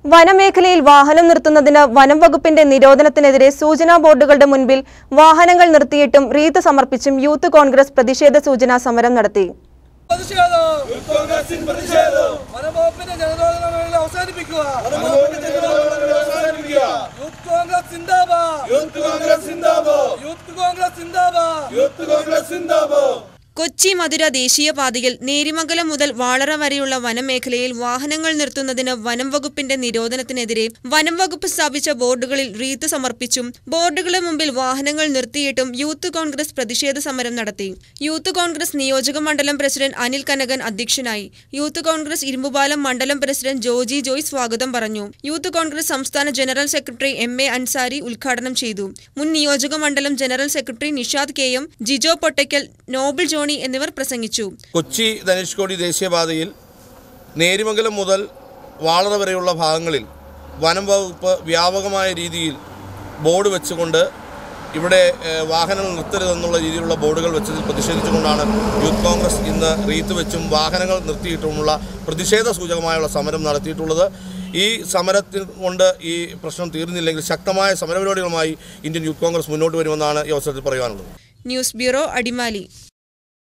വനമേഖലയിൽ വാഹനം നിർത്തുന്നതിന് വനം വകുപ്പിന്റെ നിരോധനത്തിനെതിരെ സൂചനാ ബോർഡുകളുടെ മുൻപിൽ വാഹനങ്ങൾ നിർത്തിയിട്ടും റീത്ത് സമർപ്പിച്ചും യൂത്ത് കോൺഗ്രസ് പ്രതിഷേധ സൂചനാ സമരം നടത്തി പ്രതിഷേധം വനംവകുപ്പിന്റെ ജനരോധന വേളയിൽ അവസാനിപ്പിക്കുക യൂത്ത് കോൺഗ്രസ് സിന്ദാബാദ് യൂത്ത് കോൺഗ്രസ് സിന്ദാബാദ് യൂത്ത് കോൺഗ്രസ് സിന്ദാബാദ് യൂത്ത് കോൺഗ്രസ് സിന്ദാബാദ് കൊച്ചി മധുര ദേശീയപാതയിൽ നേരിമംഗലം മുതൽ വാളറ വരെയുള്ള വനമേഖലയിൽ വാഹനങ്ങൾ നിർത്തുന്നതിന് വനം വകുപ്പിന്റെ നിരോധനത്തിനെതിരെ വനം വകുപ്പ് സ്ഥാപിച്ച ബോർഡുകളിൽ റീത്ത് സമർപ്പിച്ചും ബോർഡുകളുടെ മുമ്പിൽ വാഹനങ്ങൾ നിർത്തിയിട്ടും യൂത്ത് കോൺഗ്രസ് പ്രതിഷേധ സമരം നടത്തി യൂത്ത് കോൺഗ്രസ് നിയോജക മണ്ഡലം പ്രസിഡന്റ് അനിൽ കനകൻ അധ്യക്ഷനായി യൂത്ത് കോൺഗ്രസ് ഇരുമ്പുപാലം മണ്ഡലം പ്രസിഡന്റ് ജോജി ജോയ് സ്വാഗതം പറഞ്ഞു യൂത്ത് കോൺഗ്രസ് സംസ്ഥാന general secretary M A Ansari ഉദ്ഘാടനം ചെയ്തു മുൻ നിയോജക മണ്ഡലം general secretary Nishad K M Jijo Pottakkal Noble Johny എന്നിവർ പ്രസംഗിച്ചു കൊച്ചി ധനുഷ്കോടി ദേശീയപാതയിൽ നേരിമംഗലം മുതൽ വാളറ വരെയുള്ള ഭാഗങ്ങളിൽ വനം വകുപ്പ് വ്യാപകമായ രീതിയിൽ ബോർഡ് വെച്ചുകൊണ്ട് ഇവിടെ ഏഹ്, വാഹനങ്ങൾ നിർത്തരുതെന്നുള്ള രീതിയിലുള്ള ബോർഡുകൾ വെച്ചതിൽ പ്രതിഷേധിച്ചുകൊണ്ടാണ് യൂത്ത് കോൺഗ്രസ് ഇന്ന് റീത്ത് വെച്ചും വാഹനങ്ങൾ നിർത്തിയിട്ടുമുള്ള പ്രതിഷേധ സൂചകമായുള്ള സമരം നടത്തിയിട്ടുള്ളത് ഈ സമരത്തിൽ കൊണ്ട് ഈ പ്രശ്നം തീർന്നില്ലെങ്കിൽ ശക്തമായ സമരപരിപാടികളുമായി ഇന്ത്യൻ യൂത്ത് കോൺഗ്രസ് മുന്നോട്ട് വരുമെന്നാണ് ഈ അവസരത്തിൽ പറയാനുള്ളത് ന്യൂസ് ബ്യൂറോ അടിമാലി